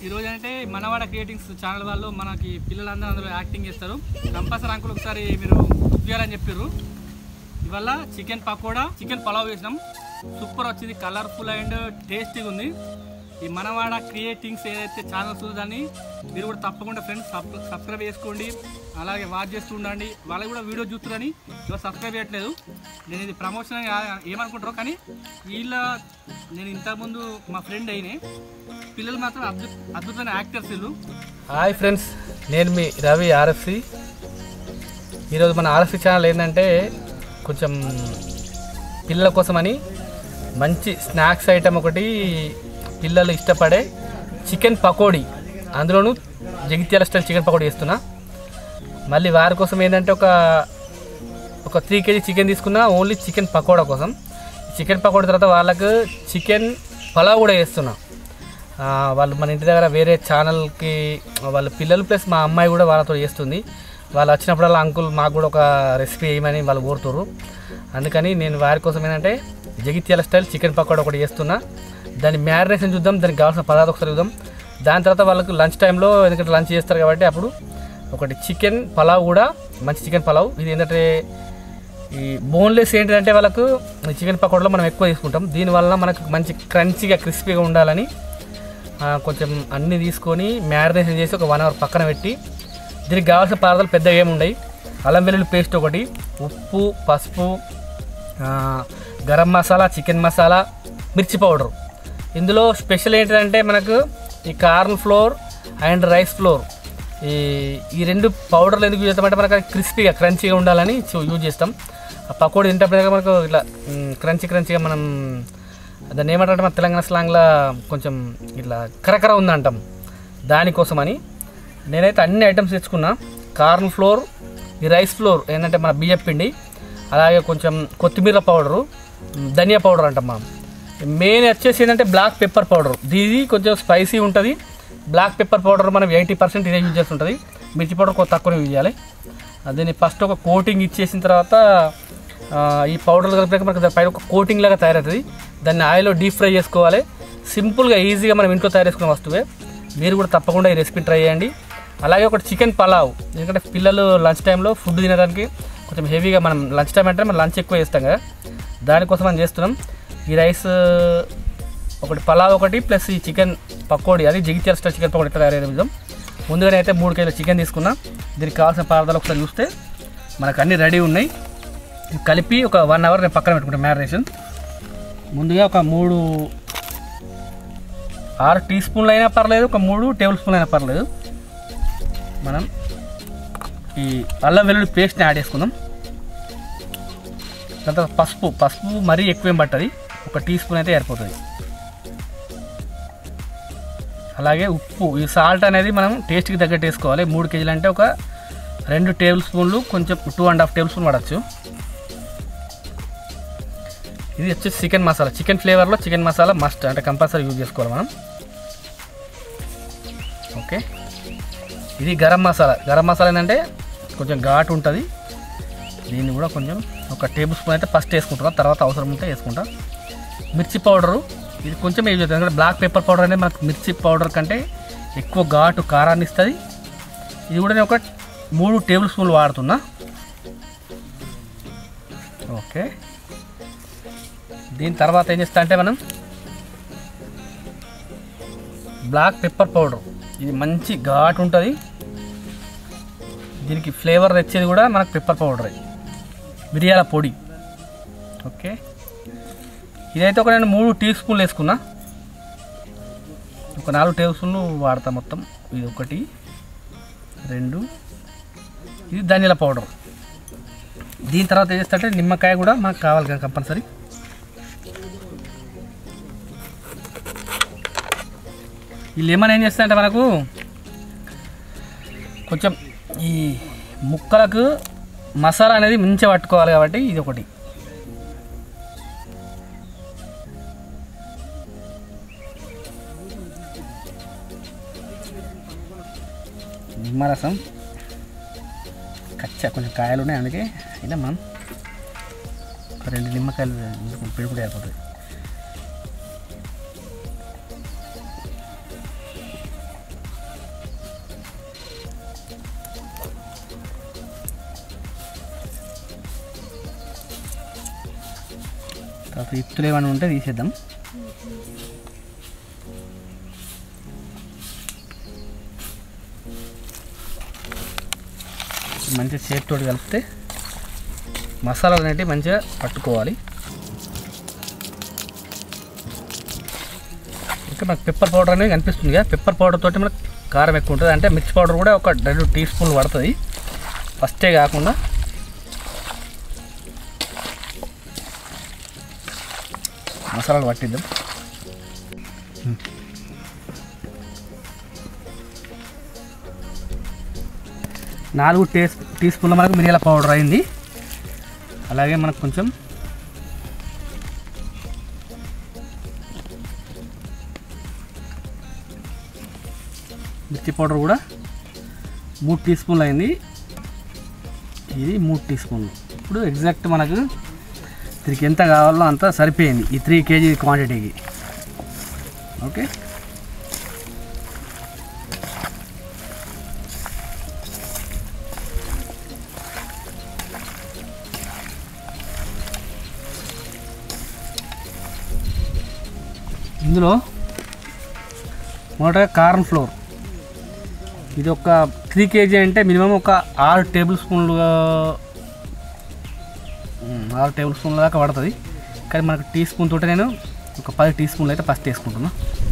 ఈరోజు అంటే మనవాడ క్రియేటింగ్స్ ఛానల్ వాళ్ళు మనకి పిల్లలందరూ అందులో యాక్టింగ్ చేస్తారు కంపల్సరీ అంకుల్ ఒకసారి మీరు బుక్ చేయాలని చెప్పారు ఇవాళ చికెన్ పకోడా చికెన్ పలావ్ చేసినాం సూపర్ వచ్చింది కలర్ఫుల్ అండ్ టేస్టీగా ఉంది ఈ మనవాడ క్రియేటింగ్స్ ఏదైతే ఛానల్స్ ఉందో దాన్ని మీరు కూడా తప్పకుండా ఫ్రెండ్స్ సబ్స్క్రైబ్ చేసుకోండి అలాగే వాచ్ చేస్తూ ఉండండి వాళ్ళకి కూడా వీడియో చూస్తున్నారని ఇవాళ సబ్స్క్రైబ్ చేయట్లేదు నేను ఇది ప్రమోషన్ అని కా- ఏమనుకుంటారో కానీ వీళ్ళ నేను ఇంతకుముందు మా ఫ్రెండ్ అయినే పిల్లలు మాత్రం అద్భుత అద్భుతమైన యాక్టర్స్ వీళ్ళు హాయ్ ఫ్రెండ్స్ నేను మీ రవి ఆర్ఎఫ్సి ఈరోజు మన ఆర్ఎఫ్సి ఛానల్ ఏంటంటే కొంచెం పిల్లల కోసమని మంచి స్నాక్స్ ఐటమ్ ఒకటి పిల్లలు ఇష్టపడే చికెన్ పకోడీ అందులోనూ జగిత్యాల స్టైల్ చికెన్ పకోడీ చేస్తున్నా మళ్ళీ వారి కోసం ఏంటంటే ఒక ఒక త్రీ కేజీ చికెన్ తీసుకున్నా ఓన్లీ చికెన్ పకోడా కోసం చికెన్ పకోడా తర్వాత వాళ్ళకు చికెన్ పలావ్ కూడా చేస్తున్నా ఆ, వాళ్ళు మన ఇంటి దగ్గర వేరే ఛానల్కి వాళ్ళ పిల్లలు ప్లస్ మా అమ్మాయి కూడా వాళ్ళతో చేస్తుంది వాళ్ళు వచ్చినప్పుడల్లా అంకుల్ మాకు కూడా ఒక రెసిపీ వేయమని వాళ్ళు కోరుతుర్రు అందుకని నేను వారి కోసం ఏంటంటే జగిత్యాల స్టైల్ చికెన్ పకోడా ఒకటి చేస్తున్నా దాని మ్యారినేషన్ చూద్దాం దానికి కావాల్సిన పదార్థం ఒకసారి చూద్దాం దాని తర్వాత వాళ్ళకు లంచ్ టైంలో ఎందుకంటే లంచ్ చేస్తారు కాబట్టి అప్పుడు ఒకటి చికెన్ పలావ్ కూడా మంచి చికెన్ పలావ్ ఇది ఏంటంటే ఈ బోన్లెస్ ఏంటంటే వాళ్ళకు ఈ చికెన్ పకోడాలో మనం ఎక్కువ తీసుకుంటాం దీనివల్ల మనకు మంచి క్రంచీగా క్రిస్పీగా ఉండాలని ఆ, కొంచెం అన్నీ తీసుకొని మ్యారినేషన్ చేసి ఒక వన్ అవర్ పక్కన పెట్టి దీనికి కావాల్సిన పదార్థాలు పెద్దగా ఏమి ఉండవు అల్లం వెల్లుల్లి పేస్ట్ ఒకటి ఉప్పు పసుపు ఆ, గరం మసాలా చికెన్ మసాలా మిర్చి పౌడర్ ఇందులో స్పెషల్ ఏంటంటే మనకు ఈ corn flour and rice flour ఈ ఈ రెండు పౌడర్లు ఎందుకు యూజ్ చేస్తామంటే మనకు క్రిస్పీగా క్రంచీగా ఉండాలని చూ- యూజ్ చేస్తాం ఆ పకోడీ తింటప్పుడు మనకు ఇట్లా క్రంచీ క్రంచీగా మనం దాన్ని ఏమంటారంటే మన తెలంగాణ స్లాంగ్లో కొంచెం ఇట్లా కరకర ఉందంటాం దానికోసమని నేనైతే అన్ని ఐటమ్స్ తెచ్చుకున్నా కార్న్ ఫ్లోర్ ఈ రైస్ ఫ్లోర్ ఏంటంటే మన బియ్యం పిండి అలాగే కొంచెం కొత్తిమీర పౌడరు ధనియా పౌడర్ అంటాం మనం మెయిన్ వచ్చేసి ఏంటంటే బ్లాక్ పెప్పర్ పౌడర్ ఇది కొంచెం స్పైసీ ఉంటుంది బ్లాక్ పెప్పర్ పౌడర్ మనం ఎయిటీ పర్సెంట్ ఇదే యూజ్ చేస్తుంటుంది మిర్చి పౌడర్ కొంత తక్కువ యూజ్ చేయాలి దీన్ని ఫస్ట్ ఒక కోటింగ్ ఇచ్చేసిన తర్వాత ఆ, ఈ పౌడర్లు కలిపాక మనకు దాని పైన ఒక కోటింగ్ లాగా తయారవుతుంది దాన్ని ఆయిల్లో డీప్ ఫ్రై చేసుకోవాలి సింపుల్గా ఈజీగా మనం ఇంట్లో తయారు చేసుకునే వస్తువే మీరు కూడా తప్పకుండా ఈ రెసిపీ ట్రై చేయండి అలాగే ఒకటి చికెన్ పలావ్ ఎందుకంటే పిల్లలు లంచ్ టైంలో ఫుడ్ తినడానికి కొంచెం హెవీగా మనం లంచ్ టైం అంటే మనం లంచ్ ఎక్కువ చేస్తాం కదా దానికోసం మనం చేస్తున్నాం ఈ రైస్ ఒకటి పలావ్ ఒకటి ప్లస్ ఈ చికెన్ పకోడీ అది జగిత్యాల స్టైల్ చికెన్ పకోడీ ఎట్లా తయారయ్యే విధం ముందుగానే అయితే మూడు కేజీల చికెన్ తీసుకున్నా దీనికి కావాల్సిన పదార్థాలు ఒకసారి చూస్తే మనకు అన్నీ రెడీ ఉన్నాయి ఇవి కలిపి ఒక వన్ అవర్ నేను పక్కన పెట్టుకుంటాను మ్యారినేషన్ ముందుగా ఒక మూడు ఆరు టీ స్పూన్లు అయినా పర్లేదు ఒక మూడు టేబుల్ స్పూన్లు అయినా పర్లేదు మనం ఈ అల్లం వెల్లుల్లి పేస్ట్ని యాడ్ చేసుకుందాం దాని తర్వాత పసుపు పసుపు మరీ ఎక్కువ ఏం పట్టది ఒక టీ స్పూన్ అయితే సరిపోతుంది అలాగే ఉప్పు ఈ సాల్ట్ అనేది మనం టేస్ట్కి తగ్గట్టు వేసుకోవాలి మూడు కేజీలు అంటే ఒక రెండు టేబుల్ స్పూన్లు కొంచెం two and half tablespoon పడవచ్చు ఇది వచ్చేసి చికెన్ మసాలా చికెన్ ఫ్లేవర్లో చికెన్ మసాలా మస్ట్ అంటే కంపల్సరీ యూజ్ చేసుకోవాలి మనం ఓకే ఇది గరం మసాలా గరం మసాలా ఏంటంటే కొంచెం ఘాటు ఉంటుంది దీన్ని కూడా కొంచెం ఒక టేబుల్ స్పూన్ అయితే ఫస్ట్ వేసుకుంటున్నాం తర్వాత అవసరం ఉంటే వేసుకుంటా మిర్చి పౌడరు ఇది కొంచెం యూజ్ అవుతుంది ఎందుకంటే బ్లాక్ పేపర్ పౌడర్ అనేది మనకు మిర్చి పౌడర్ కంటే ఎక్కువ ఘాటు కారాన్ని ఇస్తుంది ఇది కూడా నేను ఒక మూడు టేబుల్ స్పూన్లు వాడుతున్నా ఓకే దీని తర్వాత ఏం చేస్తా అంటే మనం బ్లాక్ పెప్పర్ పౌడర్ ఇది మంచి ఘాటు ఉంటుంది దీనికి ఫ్లేవర్ తెచ్చేది కూడా మనకు పెప్పర్ పౌడర్ మిరియాల పొడి ఓకే ఇదైతే ఒక నేను మూడు టీ స్పూన్లు వేసుకున్నా ఒక నాలుగు టేబుల్ స్పూన్లు వాడతా మొత్తం ఇది ఒకటి రెండు ఇది ధనియాల పౌడర్ దీని తర్వాత ఏం చేస్తా అంటే నిమ్మకాయ కూడా మనకు కావాలి కదా కంపల్సరీ ఈ లెమన్ ఏం చేస్తాయంటే మనకు కొంచెం ఈ ముక్కలకు మసాలా అనేది మంచిగా పట్టుకోవాలి కాబట్టి ఇది ఒకటి నిమ్మరసం కచ్చ కొంచెం కాయలు ఉన్నాయి అందుకే అయినా మనం ఒక రెండు నిమ్మకాయలు పిడుపుడు అయిపోతుంది తర్వాత ఇత్తులు ఏమైనా ఉంటే తీసేద్దాం మంచిగా చేతితో కలిపితే మసాలాలు అనేవి మంచిగా పట్టుకోవాలి ఇంకా మనకు పెప్పర్ పౌడర్ అనేది కనిపిస్తుంది కదా పెప్పర్ పౌడర్ తోటి మనకు కారం ఎక్కువ ఉంటుంది అంటే మిర్చి పౌడర్ కూడా ఒక రెండు టీ స్పూన్లు పడుతుంది ఫస్టే కాకుండా మసాలాలు పట్టిద్దాం నాలుగు టీ టీ స్పూన్ల మనకు మిరియాల పౌడర్ అయింది అలాగే మనకు కొంచెం మిర్చి పౌడర్ కూడా మూడు టీ స్పూన్లు అయింది ఇది మూడు టీ స్పూన్లు ఇప్పుడు ఎగ్జాక్ట్ మనకు దీనికి ఎంత కావాలో అంత సరిపోయింది ఈ త్రీ కేజీ క్వాంటిటీకి ఓకే ఇందులో మొదటగా కార్న్ ఫ్లోర్ ఇది ఒక త్రీ కేజీ అంటే మినిమం ఒక ఆరు టేబుల్ స్పూన్లు ఉమ్, ఆరు టేబుల్ స్పూన్ల దాకా పడుతుంది కానీ మనకు టీ స్పూన్ తోటి నేను ఒక పది టీ స్పూన్లు అయితే ఫస్ట్ వేసుకుంటున్నా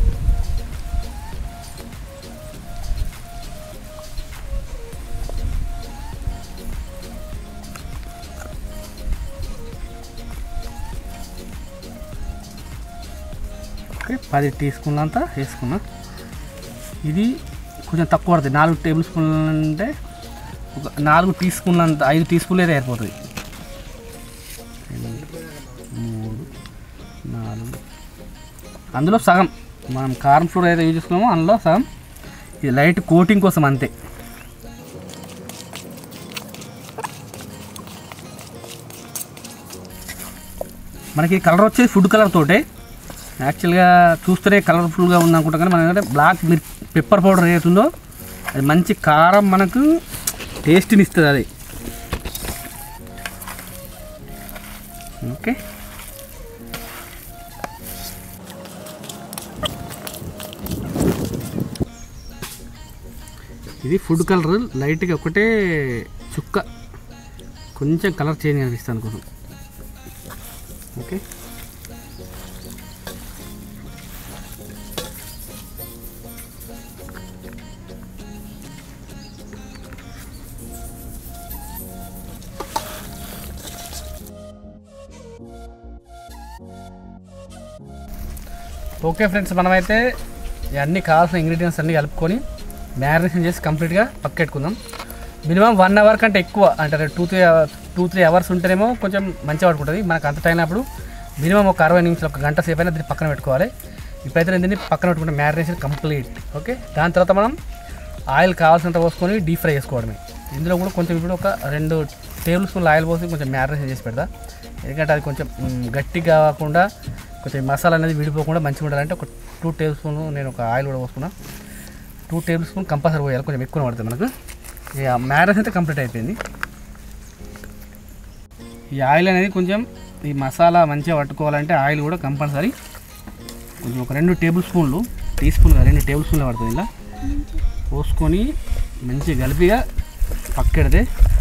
ఓకే పది టీ స్పూన్లు అంతా వేసుకున్నా ఇది కొంచెం తక్కువ పడుతుంది నాలుగు టేబుల్ స్పూన్లు అంటే ఒక నాలుగు టీ స్పూన్లు అంత ఐదు టీ స్పూన్లు అయితే అయిపోతుంది రెండు మూడు నాలుగు అందులో సగం మనం కారం ఫ్లోర్ అయితే యూజ్ చేసుకున్నామో అందులో సగం ఇది లైట్ కోటింగ్ కోసం అంతే మనకి కలర్ వచ్చేది ఫుడ్ కలర్ తోటే యాక్చువల్గా చూస్తేనే కలర్ఫుల్గా ఉంది అనుకుంటాం కానీ మన ఏంటంటే బ్లాక్ మిర్ పెప్పర్ పౌడర్ ఏదైతుందో అది మంచి కారం మనకు టేస్ట్ని ఇస్తుంది అది ఓకే ఇది ఫుడ్ కలర్ లైట్గా ఒకటే చుక్క కొంచెం కలర్ చేంజ్ అనిపిస్తుంది అనుకోసం ఓకే ఓకే ఫ్రెండ్స్ మనమైతే ఈ అన్ని కావాల్సిన ఇంగ్రీడియంట్స్ అన్ని కలుపుకొని మ్యారినేషన్ చేసి కంప్లీట్గా పక్కెట్టుకుందాం మినిమం వన్ అవర్ కంటే ఎక్కువ అంటే two three two three hours ఉంటేనేమో కొంచెం మంచిగా పడుకుంటుంది మనకు అంత టైం అప్పుడు మినిమం ఒక అరవై నిమిషాలు ఒక గంట సేపు అయినా దీన్ని పక్కన పెట్టుకోవాలి ఇప్పుడైతే నేను దీన్ని పక్కన పెట్టుకుంటే మ్యారినేషన్ కంప్లీట్ ఓకే దాని తర్వాత మనం ఆయిల్ కావాల్సినంత పోసుకొని డీప్ ఫ్రై చేసుకోవడమే ఇందులో కూడా కొంచెం ఇప్పుడు ఒక రెండు టేబుల్ స్పూన్లు ఆయిల్ పోసి కొంచెం మ్యారినేషన్ చేసి పెడతా ఎందుకంటే అది కొంచెం మ్, గట్టిగా కాకుండా కొంచెం మసాలా అనేది విడిపోకుండా మంచిగా ఉండాలంటే ఒక టూ టేబుల్ స్పూన్ నేను ఒక ఆయిల్ కూడా పోసుకున్నా టూ టేబుల్ స్పూన్ కంపల్సరీ పోయాలి కొంచెం ఎక్కువ పడుతుంది మనకు ఇక మ్యారేజ్ అయితే కంప్లీట్ అయిపోయింది ఈ ఆయిల్ అనేది కొంచెం ఈ మసాలా మంచిగా పట్టుకోవాలంటే ఆయిల్ కూడా కంపల్సరీ కొంచెం ఒక రెండు టేబుల్ స్పూన్లు టీ స్పూన్ కాదు, రెండు టేబుల్ స్పూన్లు పడుతుంది ఇలా పోసుకొని మంచిగా కలిపిగా పక్కెడితే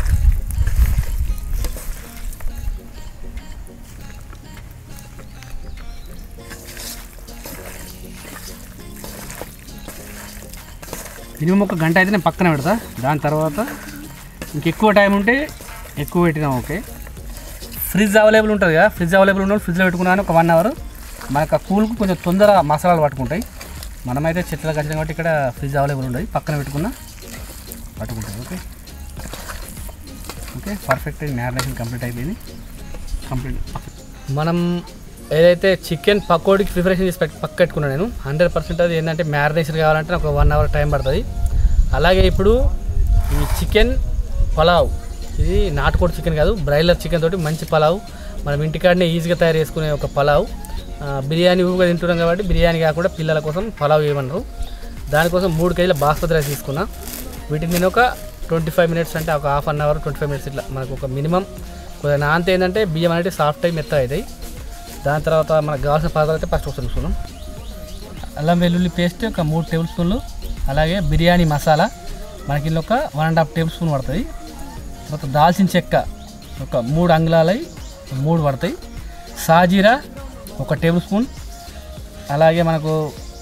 మినిమం ఒక గంట అయితే నేను పక్కన పెడతా దాని తర్వాత ఇంకెక్కువ టైం ఉంటే ఎక్కువ పెట్టినా ఓకే ఫ్రిడ్జ్ అవైలబుల్ ఉంటుంది కదా ఫ్రిడ్జ్ అవైలబుల్ ఉన్న ఫ్రిడ్జ్లో పెట్టుకున్నాను ఒక వన్ అవర్ మనకు ఆ కూల్కు కొంచెం తొందర మసాలాలు పట్టుకుంటాయి మనమైతే చెట్లకు వచ్చినాం కాబట్టి ఇక్కడ ఫ్రిడ్జ్ అవైలబుల్ ఉండదు పక్కన పెట్టుకున్నా పట్టుకుంటుంది okay okay perfect marination complete అయిపోయింది కంప్లీట్ మనం ఏదైతే చికెన్ పకోడీకి ప్రిపరేషన్ చేసి పెట్- పక్క పెట్టుకున్నాను నేను హండ్రెడ్ పర్సెంట్ అది ఏంటంటే మ్యారినేషన్ కావాలంటే నాకు ఒక వన్ అవర్ టైం పడుతుంది అలాగే ఇప్పుడు ఈ చికెన్ పలావ్ ఇది నాటుకోడి చికెన్ కాదు బ్రాయిలర్ చికెన్ తోటి మంచి పలావ్ మనం ఇంటికాడనే ఈజీగా తయారు చేసుకునే ఒక పలావ్ ఆ, బిర్యానీ ఊగా తింటున్నాం కాబట్టి బిర్యానీ కాకుండా పిల్లల కోసం పలావ్ చేయమన్నారు దానికోసం మూడు కేజీల బాస్మతి రైస్ తీసుకున్నా వీటిని నేను ఒక ట్వంటీ ఫైవ్ మినిట్స్ అంటే ఒక half an hour twenty five minutes ఇట్లా మనకు ఒక మినిమం కొద్దిగా నాంత ఏంటంటే బియ్యం అనేది సాఫ్ట్ అయి మెత్తగా అవుతాయి దాని తర్వాత మనకు కావాల్సిన పదార్థాలు అయితే ఫస్ట్ ఒకసారి చూసుకుందాం అల్లం వెల్లుల్లి పేస్ట్ ఒక మూడు టేబుల్ స్పూన్లు అలాగే బిర్యానీ మసాలా మనకి ఇందులో ఒక one and half tablespoon పడుతుంది తర్వాత దాల్చిన చెక్క ఒక మూడు అంగుళాలై మూడు పడతాయి సాజీరా ఒక టేబుల్ స్పూన్ అలాగే మనకు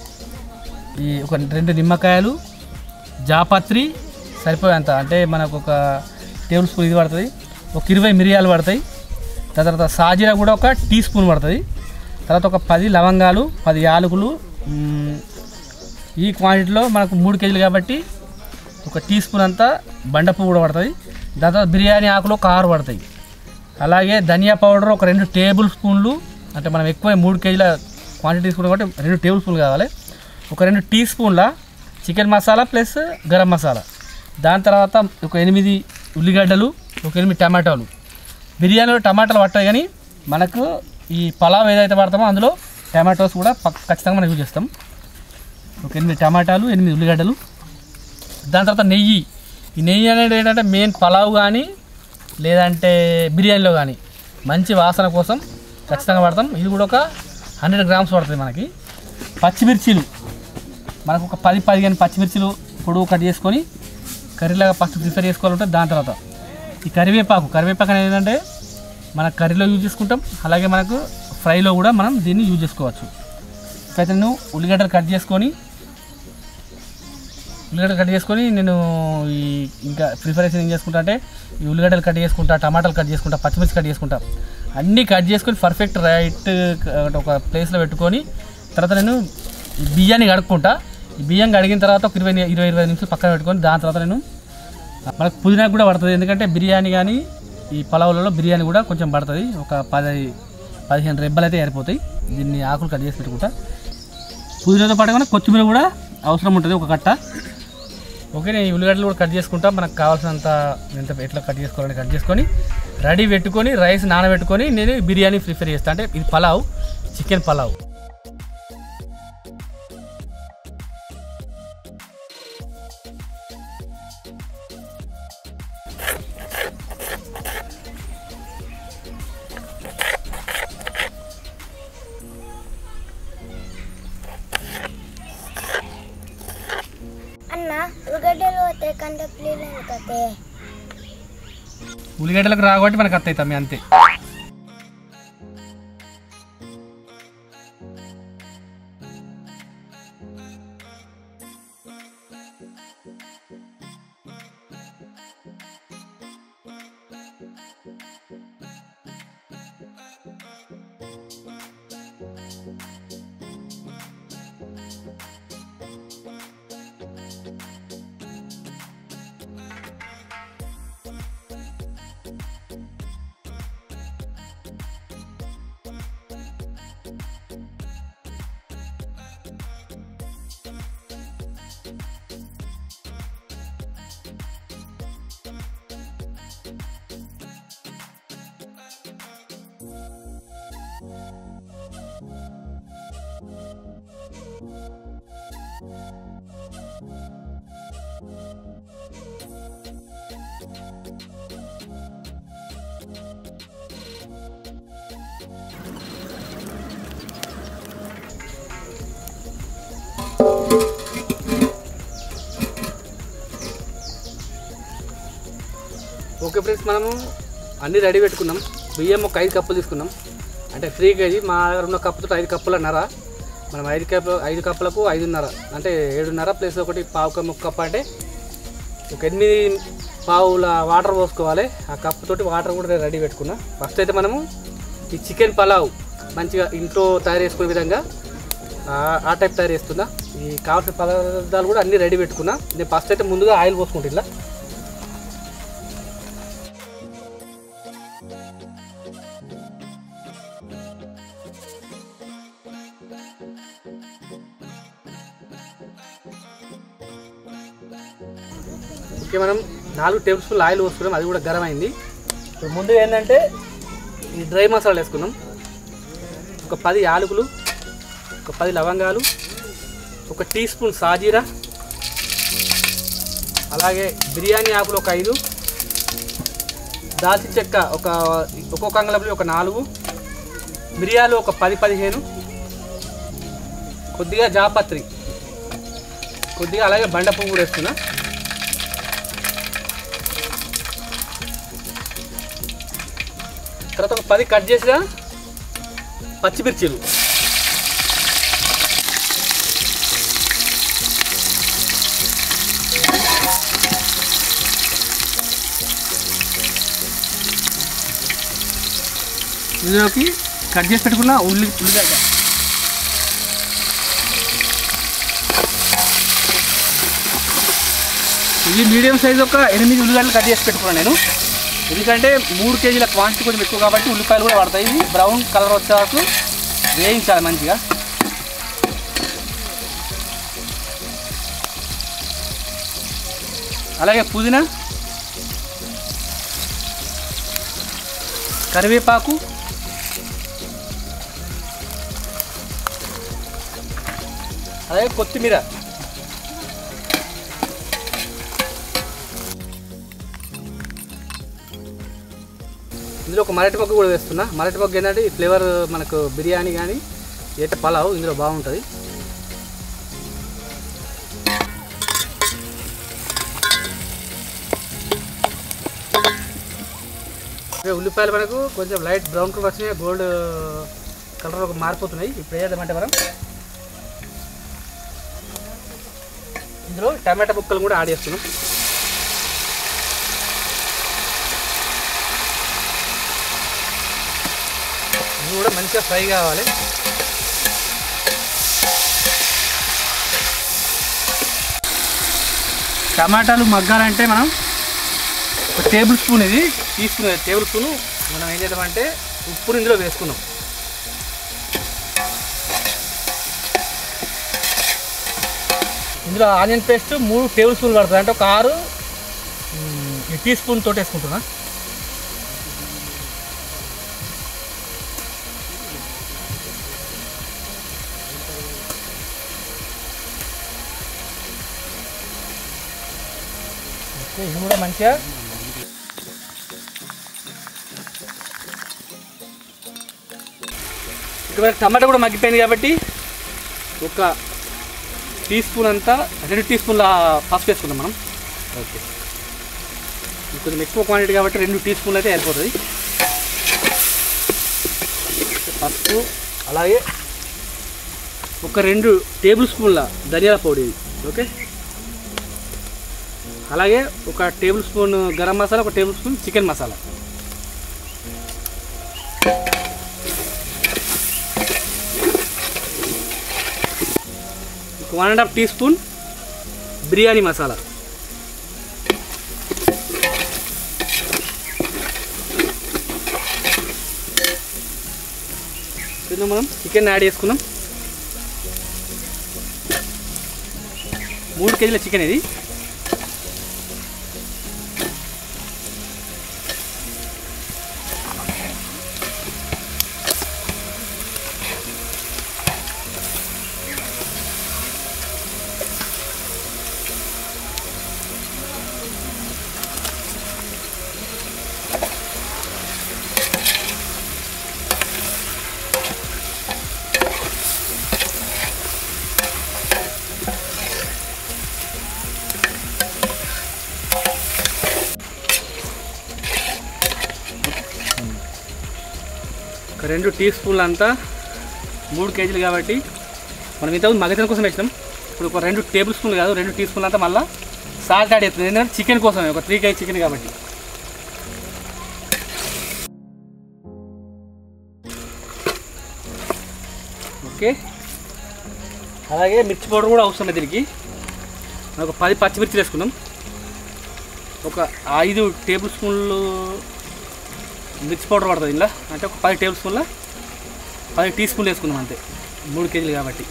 ఈ ఒక రెండు నిమ్మకాయలు జాపత్రి సరిపోయేంత అంటే మనకు ఒక టేబుల్ స్పూన్ ఇది పడుతుంది ఒక ఇరవై మిరియాలు పడతాయి దాని తర్వాత సాజీరా కూడా ఒక టీ స్పూన్ పడుతుంది తర్వాత ఒక పది లవంగాలు పది యాలకులు మ్, ఈ క్వాంటిటీలో మనకు మూడు కేజీలు కాబట్టి ఒక టీ స్పూన్ అంతా బండపు కూడా పడుతుంది దాని తర్వాత బిర్యానీ ఆకులు ఒక ఆరు పడతాయి అలాగే ధనియా పౌడర్ ఒక రెండు టేబుల్ స్పూన్లు అంటే మనం ఎక్కువ మూడు కేజీల క్వాంటిటీ తీసుకున్నాం కాబట్టి రెండు టేబుల్ స్పూన్లు కావాలి ఒక రెండు టీ స్పూన్ల చికెన్ మసాలా ప్లస్ గరం మసాలా దాని తర్వాత ఒక ఎనిమిది ఉల్లిగడ్డలు ఒక ఎనిమిది టమాటాలు బిర్యానీలో టమాటాలు పట్టాయి కానీ మనకు ఈ పలావ్ ఏదైతే పడతామో అందులో టమాటోస్ కూడా పక్- ఖచ్చితంగా మనం యూజ్ చేస్తాం ఒక ఎనిమిది టమాటాలు ఎనిమిది ఉల్లిగడ్డలు దాని తర్వాత నెయ్యి ఈ నెయ్యి అనేది ఏంటంటే మెయిన్ పలావ్ కానీ లేదంటే బిర్యానీలో కానీ మంచి వాసన కోసం ఖచ్చితంగా పడతాం ఇది కూడా ఒక హండ్రెడ్ గ్రామ్స్ పడుతుంది మనకి పచ్చిమిర్చీలు మనకు ఒక పది పదిహేను పచ్చిమిర్చిలు పొడుగు కట్ చేసుకొని కర్రీలాగా ఫస్ట్ ప్రిపేర్ చేసుకోవాలంటే దాని తర్వాత ఈ కరివేపాకు కరివేపాకు అనేది ఏంటంటే మన కర్రీలో యూజ్ చేసుకుంటాం అలాగే మనకు ఫ్రైలో కూడా మనం దీన్ని యూజ్ చేసుకోవచ్చు అయితే నేను ఉల్లిగడ్డలు కట్ చేసుకొని ఉల్లిగడ్డలు కట్ చేసుకొని నేను ఈ ఇంకా ప్రిపరేషన్ ఏం చేసుకుంటా అంటే ఈ ఉల్లిగడ్డలు కట్ చేసుకుంటా టమాటాలు కట్ చేసుకుంటా పచ్చిమిర్చి కట్ చేసుకుంటా అన్నీ కట్ చేసుకొని పర్ఫెక్ట్ రైట్ ఒక ప్లేస్లో పెట్టుకొని తర్వాత నేను ఈ బియ్యాన్ని కడుక్కుంటా ఈ బియ్యం కడిగిన తర్వాత ఒక ఇరవై ఇరవై ఇరవై నిమిషాలు పక్కన పెట్టుకొని దాని తర్వాత నేను మనకు పుదీనా కూడా పడుతుంది ఎందుకంటే బిర్యానీ కానీ ఈ పలావులలో బిర్యానీ కూడా కొంచెం పడుతుంది ఒక పది పదిహేను రెబ్బలు అయితే ఏరిపోతాయి దీన్ని ఆకులు కట్ చేసి పెట్టుకుంటా పుదీనాతో పాటు కూడా కొత్తిమీర కూడా అవసరం ఉంటుంది ఒక కట్ట ఓకే నేను ఈ ఉల్లిగడ్డలు కూడా కట్ చేసుకుంటా మనకు కావాల్సినంత ఎంత ఎట్లా కట్ చేసుకోవాలని కట్ చేసుకొని రెడీ పెట్టుకొని రైస్ నానబెట్టుకొని నేను బిర్యానీ ప్రిపేర్ చేస్తాను అంటే ఇది పలావ్ చికెన్ పలావ్ అన్న ఉల్లిగడ్డలు పోతే కంటే ప్లీజ్ ఎందుకతే ఉల్లిగడ్డలకు రాబట్టి మనకు అత్తయ్య తమ్మి అంతే ఓకే ఫ్రెండ్స్ మనము అన్నీ రెడీ పెట్టుకున్నాం బియ్యం ఒక ఐదు కప్పులు తీసుకున్నాం అంటే ఫ్రీ కేజీ మా దగ్గర ఉన్న కప్పుతో ఐదు కప్పులు అన్నారా మనం ఐదు కప్పు ఐదు కప్పులకు ఐదున్నర అంటే ఏడున్నర ప్లస్ ఒకటి పావు కప్పు ఒక కప్పు అంటే ఒక ఎనిమిది పావుల వాటర్ పోసుకోవాలి ఆ కప్పుతోటి వాటర్ కూడా నేను రెడీ పెట్టుకున్నా ఫస్ట్ అయితే మనము ఈ చికెన్ పలావ్ మంచిగా ఇంట్లో తయారు చేసుకునే విధంగా ఆ- ఆ టైప్ తయారు చేస్తున్నా ఈ కావాల్సిన పదార్థాలు కూడా అన్నీ రెడీ పెట్టుకున్నా నేను ఫస్ట్ అయితే ముందుగా ఆయిల్ పోసుకుంటా ఇలా ఓకే మనం నాలుగు టేబుల్ స్పూన్లు ఆయిల్ పోసుకున్నాం అది కూడా గరం అయింది ఇప్పుడు ముందుగా ఏంటంటే ఈ డ్రై మసాలా వేసుకున్నాం ఒక పది యాలకులు ఒక పది లవంగాలు ఒక టీ స్పూన్ సాజీరా అలాగే బిర్యానీ ఆకులు ఒక ఐదు దాల్చిన చెక్క ఒక ఒక్కొక్క అంగళంలో ఒక నాలుగు మిరియాలు ఒక పది పదిహేను కొద్దిగా జాపత్రి కొద్దిగా అలాగే బండ పువ్వు కూడా వేస్తున్నా తర్వాత ఒక పది కట్ చేసిన పచ్చిమిర్చీలు ఇందులోకి కట్ చేసి పెట్టుకున్న ఉల్లి ఉల్లిగడ్డ ఇది మీడియం సైజ్ ఒక ఎనిమిది ఉల్లిగడ్డలు కట్ చేసి పెట్టుకున్నాను నేను ఎందుకంటే మూడు కేజీల క్వాంటిటీ కొంచెం ఎక్కువ కాబట్టి ఉల్లిపాయలు కూడా పడతాయి ఇది బ్రౌన్ కలర్ వచ్చే వరకు వేయించాలి మంచిగా అలాగే పుదీనా కరివేపాకు అలాగే కొత్తిమీర ఇందులో ఒక మరటి మొగ్గ కూడా వేస్తున్నా మరటి మొగ్గ ఏంటంటే ఈ ఫ్లేవర్ మనకు బిర్యానీ కానీ ఏట పలావ్ ఇందులో బాగుంటుంది ఇవే ఉల్లిపాయలు మనకు కొంచెం లైట్ బ్రౌన్ కలర్ వచ్చినాయి గోల్డ్ కలర్ ఒక మారిపోతున్నాయి ఇప్పుడు ఏదంటే మనం ఇందులో టమాటా ముక్కలు కూడా యాడ్ చేస్తున్నాం ఇవి కూడా మంచిగా ఫ్రై కావాలి టమాటాలు మగ్గాలంటే మనం ఒక టేబుల్ స్పూన్ ఇది తీసుకునే టేబుల్ స్పూన్ మనం ఏం చేద్దామంటే ఉప్పుని ఇందులో వేసుకున్నాం ఇందులో ఆనియన్ పేస్ట్ మూడు టేబుల్ స్పూన్ పడుతుంది అంటే ఒక ఆరు మ్, ఈ టీ స్పూన్ తోటి వేసుకుంటున్నా ఓకే ఇది కూడా మంచిగా ఇక్కడ టమాటా కూడా మగ్గిపోయింది కాబట్టి ఒక టీ స్పూన్ అంతా రెండు టీ స్పూన్ల పసుపు వేసుకుందాం మనం ఓకే ఇది కొంచెం ఎక్కువ క్వాంటిటీ కాబట్టి రెండు టీ స్పూన్లు అయితే సరిపోతుంది పసుపు అలాగే ఒక రెండు టేబుల్ స్పూన్ల ధనియాల పొడి ఇది ఓకే అలాగే ఒక టేబుల్ స్పూన్ గరం మసాలా ఒక టేబుల్ స్పూన్ చికెన్ మసాలా ఒక one and half teaspoon biryani masala ఇందులో మనం చికెన్ యాడ్ చేసుకున్నాం మూడు కేజీల చికెన్ ఇది ఒక రెండు టీ స్పూన్లు అంతా మూడు కేజీలు కాబట్టి మనం ఇంతకుముందు మగజన కోసం వేసినాం ఇప్పుడు ఒక రెండు టేబుల్ స్పూన్లు కాదు రెండు టీ స్పూన్లు అంతా మళ్ళీ సాల్ట్ యాడ్ అవుతుంది ఎందుకంటే చికెన్ కోసమే ఒక త్రీ కేజీ చికెన్ కాబట్టి ఓకే అలాగే మిర్చి పౌడర్ కూడా అవసరం దీనికి ఒక పది పచ్చిమిర్చి వేసుకున్నాం ఒక ఐదు టేబుల్ స్పూన్లు మిర్చి పౌడర్ పడుతుంది ఇలా అంటే ఒక పది టేబుల్ స్పూన్ల పది టీ స్పూన్లు వేసుకున్నాం అంతే మూడు కేజీలు కాబట్టి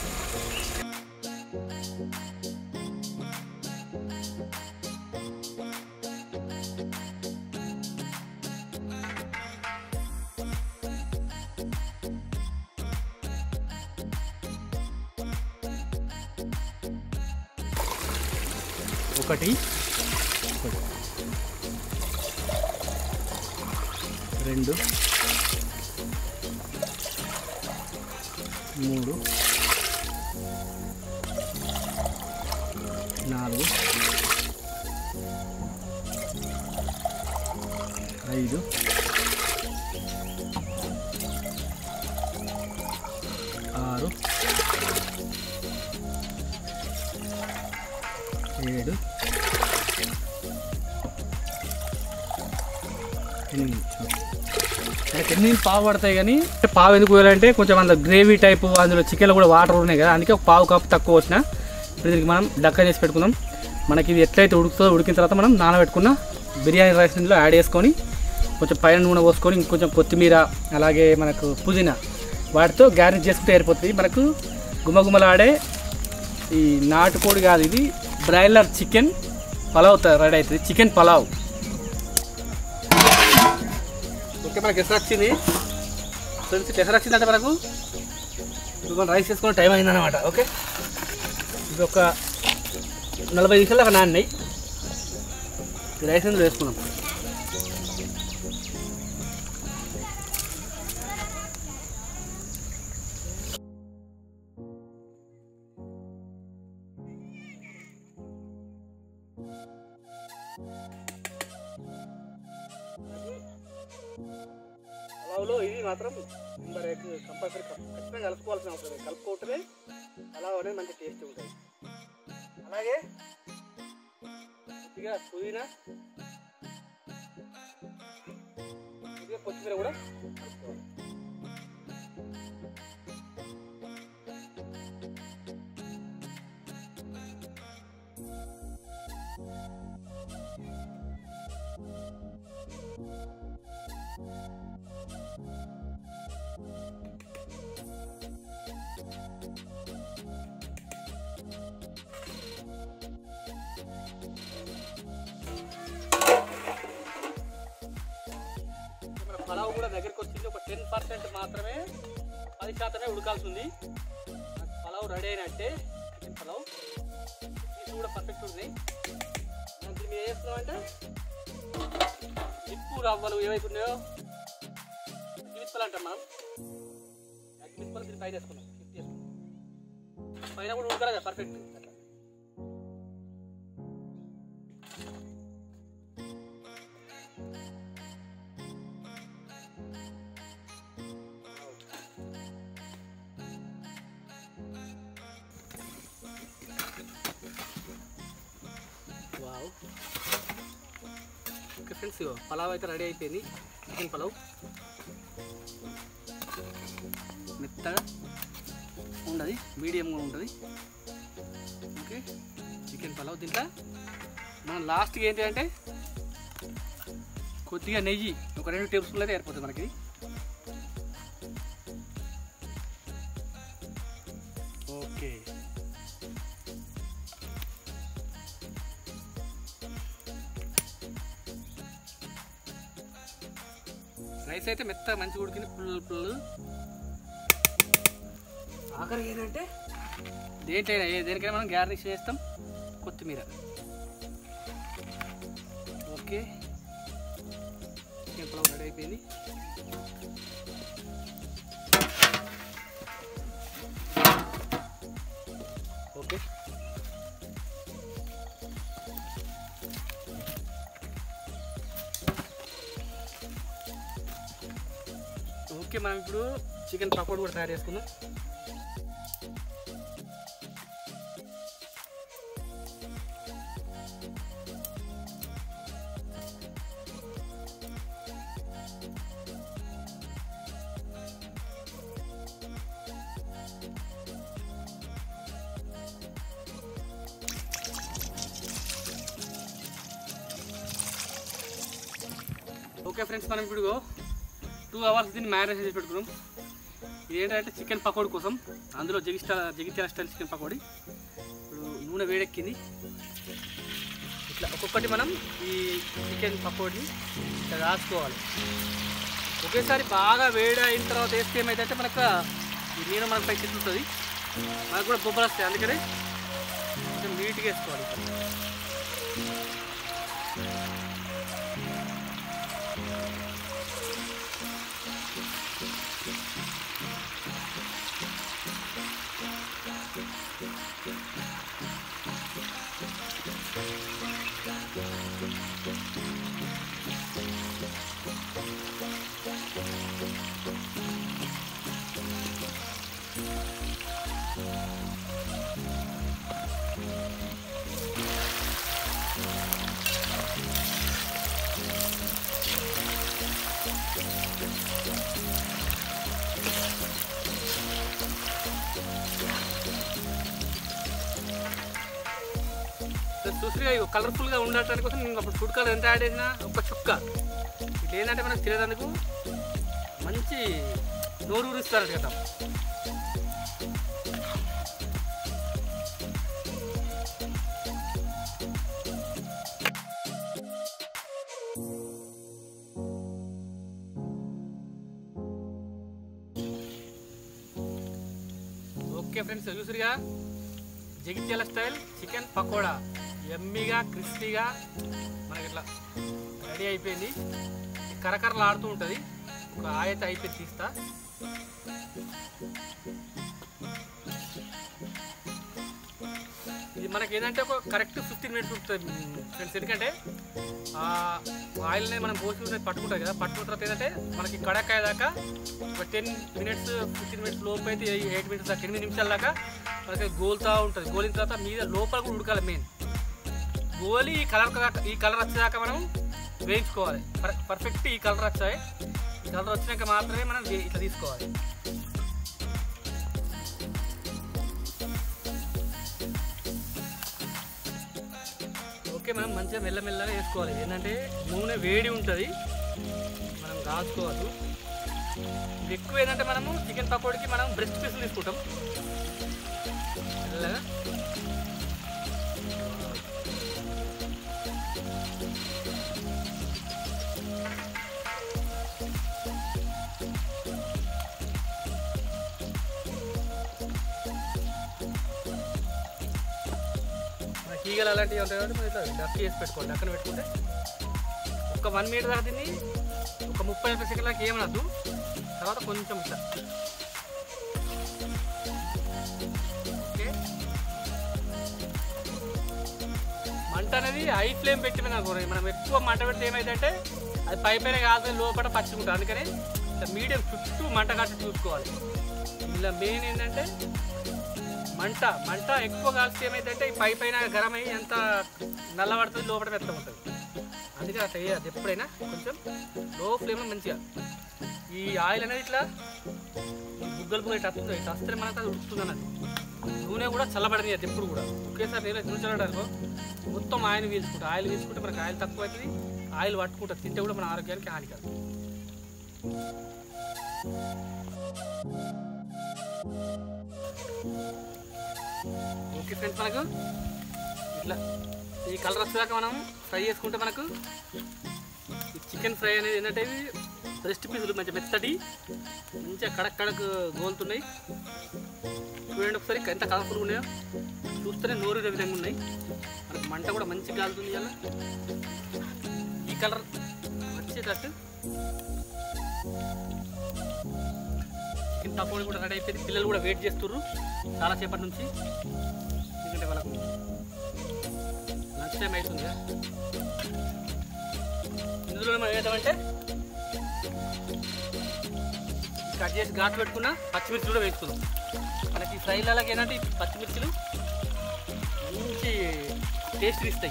ఒకటి ఒకటి. రెండు మూడు నాలుగు ఐదు ఆరు ఏడు ఎనిమిది మనకి ఎన్ని పావు పడతాయి కానీ పావు ఎందుకు పోయాలంటే కొంచెం అందులో గ్రేవీ టైపు అందులో చికెన్లో కూడా వాటర్ ఉన్నాయి కదా అందుకే ఒక పావు కప్పు తక్కువ వచ్చిన ఇప్పుడు దీనికి మనం డక్క చేసి పెట్టుకుందాం మనకి ఇది ఎట్లయితే ఉడుకుతుందో ఉడికిన తర్వాత మనం నానబెట్టుకున్న బిర్యానీ రైస్ ఇందులో యాడ్ చేసుకొని కొంచెం పైన నూనె పోసుకొని ఇంకొంచెం కొత్తిమీర అలాగే మనకు పుదీనా వాటితో గార్నిష్ చేసుకుంటే ఏరిపోతుంది మనకు గుమగుమలాడే ఈ నాటుకోడి కాదు ఇది బ్రాయిలర్ చికెన్ పలావ్ రెడీ అవుతుంది చికెన్ పలావ్ ఓకే మనకి ఎసరు వచ్చింది ఫ్రెండ్స్ ఎసరు వచ్చిందంటే మనకు ఇప్పుడు మనం రైస్ చేసుకునే టైం అయిందన్నమాట ఓకే ఇది ఒక నలభై నిమిషాలు అక్కడ నాన్నాయి ఈ రైస్ ఇందులో వేసుకున్నాం పలావ్లో ఇది మాత్రం నెంబర్ ఎయిట్ కంపల్సరీ ఖచ్చితంగా కలుపుకోవాల్సిన అవసరం లేదు కలుపుకుంటేనే పలావ్ అనేది మంచి టేస్ట్ ఉంటుంది అలాగే కొద్దిగా పుదీనా కొద్దిగా కొత్తిమీర కూడా కలుపుకోవాలి మన పలావ్ కూడా దగ్గరికి వచ్చింది ఒక టెన్ పర్సెంట్ మాత్రమే పది శాతమే ఉడకాల్సి ఉంది మనకు పలావ్ రెడీ అయినట్టే చికెన్ పలావ్ పీస్ కూడా పర్ఫెక్ట్ ఉంది మనం దీన్ని ఏం చేస్తున్నామంటే నిప్పు రవ్వలు ఏవైతే ఉన్నాయో అగ్గిమిప్పలు అంటాం మనం అగ్గిమిప్పలు దీన్ని పైన వేసుకున్నాం షిఫ్ట్ చేసుకున్నాం పైన కూడా ఉడకాలి కదా పర్ఫెక్ట్ అట్లా వావ్ ఓకే ఫ్రెండ్స్ ఇగో పలావ్ అయితే రెడీ అయిపోయింది చికెన్ పలావ్ మెత్తగా ఉండదు మీడియంగా ఉంటుంది ఓకే చికెన్ పలావ్ దీంట్లో మనం లాస్ట్కి ఏంటి అంటే కొద్దిగా నెయ్యి ఒక రెండు టేబుల్ స్పూన్లు అయితే ఏర్పడుతుంది మనకి ఇది. ఓకే రైస్ అయితే మెత్తగా మంచిగా ఉడికింది పుల్లు పుల్లు ఆఖరి ఏంటంటే దేంటైనా ఏ దేనికైనా మనం గార్నిష్ చేస్తాం కొత్తిమీర ఓకే చికెన్ పలావ్ రెడీ అయిపోయింది ఓకే ఓకే మనం ఇప్పుడు చికెన్ పకోడీ కూడా తయారు చేసుకుందాం ఓకే ఫ్రెండ్స్ మనం ఇప్పుడు టూ అవర్స్ దీన్ని మ్యారినేట్ చేసి పెట్టుకున్నాం ఇది ఏంటంటే చికెన్ పకోడీ కోసం అందులో జగిస్టా జగిత్యాల స్టైల్ చికెన్ పకోడీ ఇప్పుడు నూనె వేడెక్కింది ఇట్లా ఒక్కొక్కటి మనం ఈ చికెన్ పకోడీ ఇట్లా రాసుకోవాలి ఒకేసారి బాగా వేడి అయిన తర్వాత వేస్తే ఏమైతే మనకు ఈ నీరు మనకు పైకి ఉంటుంది మనకు కూడా బొబ్బలు వస్తాయి అందుకని కొంచెం నీట్గా వేసుకోవాలి చూసిగా కలర్ఫుల్గా ఉండటానికి కోసం నేను అప్పుడు ఫుడ్ కలర్ ఎంత యాడ్ చేసినా ఒక చుక్క ఇట్లా ఏంటంటే మనకు తినేందుకు మంచి నోరు ఊరిస్తారు కదా ఓకే ఫ్రెండ్స్ చూసిరుగా జగిత్యాల స్టైల్ చికెన్ పకోడా ఎమ్మీగా క్రిస్పీగా మనకి ఇట్లా రెడీ అయిపోయింది కరకరలు ఆడుతూ ఉంటుంది ఒక ఆయత అయిపోయి తీస్తా ఇది మనకి ఏంటంటే ఒక కరెక్ట్ ఫిఫ్టీన్ మినిట్స్ ఉంటుంది ఫ్రెండ్స్ ఎందుకంటే ఆ ఆయిల్ని మనం పోసి ఉన్నది పట్టుకుంటుంది కదా పట్టుకున్న తర్వాత ఏంటంటే మనకి కడకాయ దాకా ఒక టెన్ మినిట్స్ ఫిఫ్టీన్ మినిట్స్ లోపు అయితే ఎయిట్ మినిట్స్ దాకా ఎనిమిది నిమిషాల దాకా మనకి గోలుతూ ఉంటుంది గోలిన తర్వాత మీద లోపల కూడా ఉడకాలి మెయిన్ గోలి ఈ కలర్ దాకా ఈ కలర్ వచ్చేదాకా మనం వేయించుకోవాలి పర్- పర్ఫెక్ట్ ఈ కలర్ వచ్చాయి ఈ కలర్ వచ్చినాక మాత్రమే మనం వే- ఇట్లా తీసుకోవాలి ఓకే మనం మంచిగా మెల్లమెల్లగా వేసుకోవాలి ఏంటంటే నూనె వేడి ఉంటుంది మనం కాచుకోవద్దు ఇది ఎక్కువ ఏంటంటే మనము చికెన్ పకోడీకి మనం బ్రెస్ట్ పీసులు తీసుకుంటాం మెల్లగా మన కీగలు అలాంటివి ఉంటాయి కాబట్టి మనం ఇట్లా డఫ్ చేసి పెట్టుకోండి అక్కడ పెట్టుకుంటే ఒక వన్ మీటర్ దాకా దీన్ని ఒక ముప్పై నలభై సెకండ్ దాకా ఏమనద్దు తర్వాత కొంచెం ఇట్లా ఓకే మంట అనేది హై ఫ్లేమ్ పెట్టి మీద అనుకో మనం ఎక్కువ మంట పెడితే ఏమైందంటే అది పై పైన కాదు లోపల పచ్చుకుంటుంది అందుకని ఇట్లా మీడియం చుట్టూ మంట కట్టి చూసుకోవాలి ఇలా మెయిన్ ఏంటంటే మంట మంట ఎక్కువ కాల్చి ఏమైందంటే ఈ పై పైన గరం అయ్యి ఎంత నల్లబడుతుంది లోపల మెత్తం ఉంటుంది అందుకే అట్లా వేయద్దు ఎప్పుడైనా కొంచెం లో ఫ్లేమ్లో మంచిగా ఈ ఆయిల్ అనేది ఇట్లా ఈ బుగ్గలు బుగ్గలు ఇట్లా వస్తుంది ఇట్లా వస్తే మనకు అది ఉడుకుతుంది అన్నది నూనె కూడా చల్లబడని అది ఎప్పుడు కూడా ఒకేసారి నేను నూనె చల్లడానికి మొత్తం ఆయిల్ పీల్చుకుంటా ఆయిల్ పీల్చుకుంటే మనకు ఆయిల్ తక్కువ అవుతుంది ఆయిల్ పట్టుకుంటుంది తింటే కూడా మన ఆరోగ్యానికి హాని కాదు ఓకే ఫ్రెండ్స్ మనకు ఇట్లా ఈ కలర్ వచ్చేదాకా మనం ఫ్రై చేసుకుంటే మనకు ఈ చికెన్ ఫ్రై అనేది ఏంటంటే ఇవి బ్రెస్ట్ పీసులు మంచి మెత్తటి మంచిగా కడక్ కడక్ గోలుతున్నాయి చూడండి ఒకసారి ఎంత కలర్ఫుల్గా ఉన్నాయో చూస్తేనే నోరు ఇదే విధంగా ఉన్నాయి మనకు మంట కూడా మంచిగా కాలుతుంది ఇలా ఈ కలర్ వచ్చేటట్టు చికెన్ పకోడీ కూడా రెడీ అయిపోయింది పిల్లలు కూడా వెయిట్ చేస్తుర్రు చాలా సేపటి నుంచి ఎందుకంటే వాళ్ళకు లంచ్ టైం అవుతుంది కదా. ఇందులో మనం ఏంటంటే కట్ చేసి ఘాటు పెట్టుకున్న పచ్చిమిర్చి కూడా వేసుకుందాం మనకి ఈ ఫ్రైలకి ఏంటంటే ఈ పచ్చిమిర్చిలు మంచి టేస్ట్ ఇస్తాయి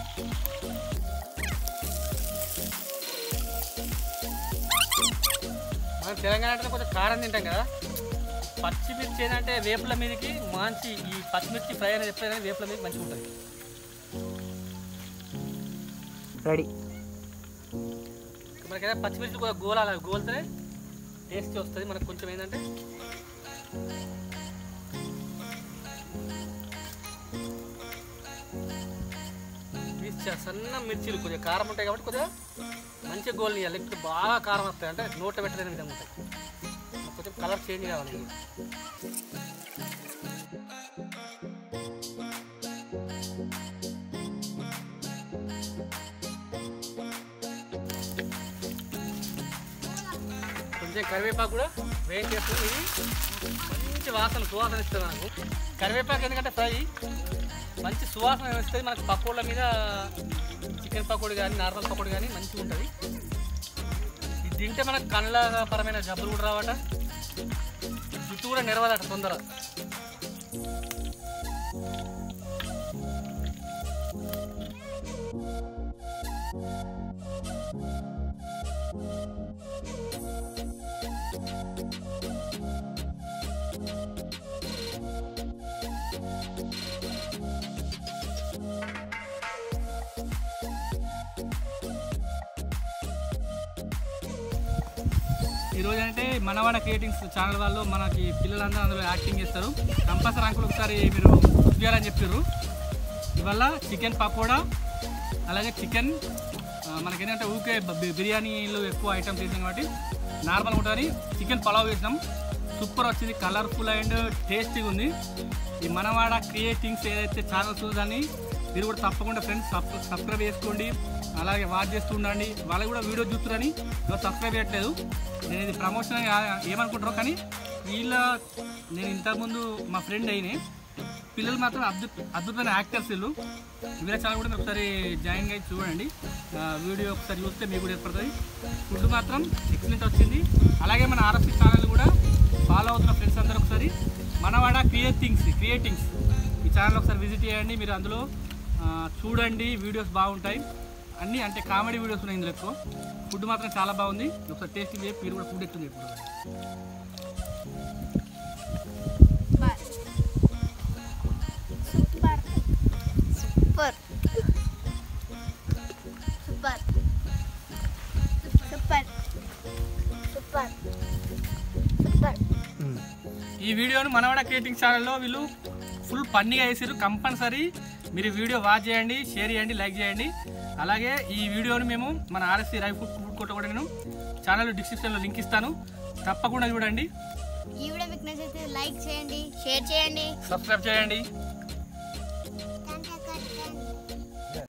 మనం తెలంగాణ అంటే కొంచెం కారం తింటాం కదా పచ్చిమిర్చి ఏంటంటే వేపుల మీదకి మంచి ఈ పచ్చిమిర్చి ఫ్రై అనేది ఎప్పుడైనా వేపుల మీదకి మంచిగా ఉంటుంది రెడీ మనకైతే పచ్చిమిర్చి కూడా గోలాలి అవి గోలితే టేస్ట్ వస్తుంది మనకు కొంచెం ఏంటంటే ఈ చ- సన్న మిర్చీలు కొద్దిగా కారం ఉంటాయి కాబట్టి కొద్దిగా మంచిగా గోల్ ఇవ్వాలి లేకపోతే బాగా కారం వస్తాయి అంటే నోట పెట్టలేని విధంగా ఉంటాయి మనకు కొంచెం కలర్ చేంజ్ కావాలి ఇవి. కొంచెం కరివేపాకు కూడా వేడి చేస్తుంది ఇది మంచి వాసన సువాసన ఇస్తుంది మనకు కరివేపాకు ఎందుకంటే ఫ్రై మంచి సువాసన వస్తుంది మనకు పకోడల మీద చికెన్ పకోడీ కానీ నార్మల్ పకోడీ కానీ మంచిగా ఉంటుంది ఇది తింటే మనకు కళ్ళ పరమైన జబ్బులు కూడా రావట జుట్టు కూడా నెరవదట తొందర ఈరోజు అంటే మనవాడ క్రియేటింగ్స్ ఛానల్ వాళ్ళు మనకి పిల్లలందరూ అందులో యాక్టింగ్ చేస్తారు కంపల్సరీ అంకుల్ ఒకసారి మీరు చేయాలని చెప్పారు ఇవల్ల చికెన్ పకోడా అలాగే చికెన్ మనకేంటంటే ఊకే బి- బిర్యానీలు ఎక్కువ ఐటమ్స్ చేసాం కాబట్టి నార్మల్ ఉంటుంది చికెన్ పలావ్ చేసినాం సూపర్ వచ్చింది కలర్ఫుల్ అండ్ టేస్టీగా ఉంది ఈ మనవాడ క్రియేటింగ్స్ ఏదైతే ఛానల్స్ ఉందో దాన్ని మీరు కూడా తప్పకుండా ఫ్రెండ్స్ సబ్స్క్రైబ్ చేసుకోండి అలాగే వాచ్ చేస్తూ ఉండండి వాళ్ళకి కూడా వీడియో చూస్తున్నారని ఎవరు సబ్స్క్రైబ్ చేయట్లేదు నేను ఇది ప్రమోషన్ ఏమనుకుంటారో కానీ వీళ్ళ నేను ఇంతకుముందు మా ఫ్రెండ్ అయినే పిల్లలు మాత్రం అద్భుత అద్భుతమైన యాక్టర్స్ వీళ్ళు వీళ్ళ ఛానల్ కూడా మీరు ఒకసారి జాయిన్ అయ్యి చూడండి ఆ, వీడియో ఒకసారి చూస్తే మీకు కూడా ఏర్పడుతుంది ఫుడ్ మాత్రం ఎక్సలెంట్ వచ్చింది అలాగే మన ఆర్ఎస్సీ ఛానల్ కూడా ఫాలో అవుతున్న ఫ్రెండ్స్ అందరూ ఒకసారి మనవాడ క్రియేటింగ్స్ క్రియేటింగ్స్ ఈ ఛానల్ ఒకసారి విజిట్ చేయండి మీరు అందులో ఆ, చూడండి వీడియోస్ బాగుంటాయి అన్నీ అంటే కామెడీ వీడియోస్ ఉన్నాయి ఇందులో ఎక్కువ ఫుడ్ మాత్రం చాలా బాగుంది ఒకసారి టేస్టింగ్ చేసి మీరు కూడా ఫుడ్ ఎట్టుంది ఇప్పుడు super super super super super super ఈ వీడియోను మనవాడ క్రియేటింగ్ ఛానల్లో వీళ్ళు ఫుల్ ఫన్నీగా వేసారు కంపల్సరీ మీరు వీడియో వాచ్ చేయండి షేర్ చేయండి లైక్ చేయండి అలాగే ఈ వీడియోను మేము మన ఆర్ఎస్సీ రై ఫుడ్ ఫుడ్ కోట కూడా నేను ఛానల్ డిస్క్రిప్షన్లో లింక్ ఇస్తాను తప్పకుండా చూడండి ఈ వీడియో మీకు నచ్చితే లైక్ చేయండి షేర్ చేయండి సబ్స్క్రైబ్ చేయండి